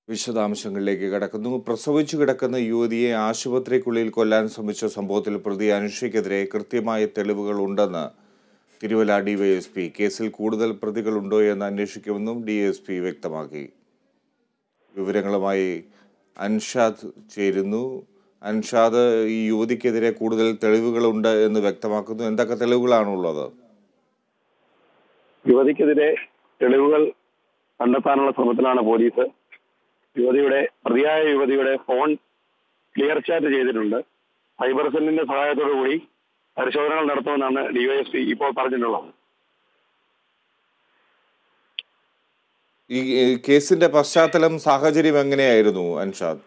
വിശദാംശങ്ങളിലേക്ക് കടക്കുന്നു പ്രസവിച്ചു കിടക്കുന്ന യുവതിയെ ആശുപത്രിക്കുള്ളിൽ കൊല്ലാൻ ശ്രമിച്ച സംഭവത്തിൽ പ്രതി അനുഷയ്ക്കെതിരെ കൃത്യമായ തെളിവുകൾ ഉണ്ടെന്ന് തിരുവല്ല ഡിവൈഎസ്പി കേസിൽ കൂടുതൽ പ്രതികളുണ്ടോ എന്ന് അന്വേഷിക്കുമെന്നും ഡിഎസ്പി വ്യക്തമാക്കി വിവരങ്ങളുമായി അൻഷാദ് ചേരുന്നു അൻഷാദ് ഈ യുവതിക്കെതിരെ കൂടുതൽ തെളിവുകളുണ്ട് എന്ന് വ്യക്തമാക്കുന്നു എന്തൊക്കെ തെളിവുകളാണുള്ളത് യുവതിക്കെതിരെ തെളിവുകൾ കണ്ടെത്താനുള്ള ശ്രമത്തിലാണ് പോലീസ് യുവതിയുടെ പ്രതിയായ യുവതിയുടെ ഫോൺ ക്ലിയർ ചാറ്റ് ചെയ്തിട്ടുണ്ട് സൈബർ സെല്ലിന്റെ സഹായത്തോടു കൂടി പരിശോധനകൾ നടത്തുമെന്നാണ് ഡിവൈഎസ്പി ഇപ്പോൾ പറഞ്ഞിട്ടുള്ളത് ഈ ഈ കേസിന്റെ പശ്ചാത്തലം സാഹചര്യം എങ്ങനെയായിരുന്നു അൻഷാദ്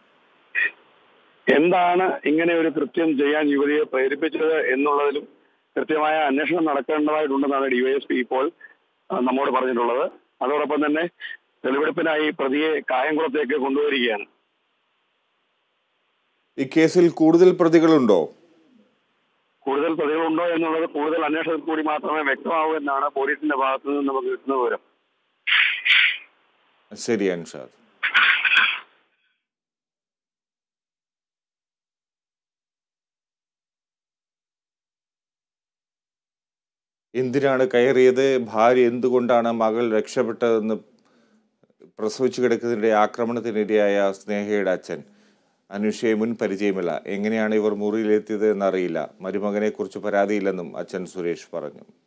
എന്താണ് ഇങ്ങനെ ഒരു കൃത്യം ചെയ്യാൻ യുവതിയെ പ്രേരിപ്പിച്ചത് എന്നുള്ളതിലും കൃത്യമായ അന്വേഷണം നടക്കേണ്ടതായിട്ടുണ്ടെന്നാണ് ഡിവൈഎസ്പി ഇപ്പോൾ ആ, നമ്മോട് പറഞ്ഞിട്ടുള്ളത് അതോടൊപ്പം തന്നെ തെളിവെടുപ്പിനായി പ്രതിയെ കായംകുളത്തേക്ക് കൊണ്ടുവരികയാണ് ഈ കേസിൽ കൂടുതൽ പ്രതികളുണ്ടോ കൂടുതൽ പ്രതികളുണ്ടോ എന്നുള്ളത് കൂടുതൽ അന്വേഷണത്തിൽ കൂടി മാത്രമേ വ്യക്തമാവൂ എന്നാണ് പോലീസിന്റെ ഭാഗത്തു നിന്ന് നമുക്ക് കിട്ടുന്ന വിവരം ശരി അൻഷാദ് എന്തിനാണ് കയറിയത് ഭാര്യ എന്തുകൊണ്ടാണ് മകൾ രക്ഷപ്പെട്ടതെന്ന് പ്രസവിച്ചു കിടക്കുന്നതിൻ്റെ ആക്രമണത്തിനിരയായ സ്നേഹയുടെ അച്ഛൻ അനുഷയെ മുൻ പരിചയമില്ല എങ്ങനെയാണ് ഇവർ മുറിയിലെത്തിയത് എന്നറിയില്ല മരുമകനെക്കുറിച്ച് പരാതിയില്ലെന്നും അച്ഛൻ സുരേഷ് പറഞ്ഞു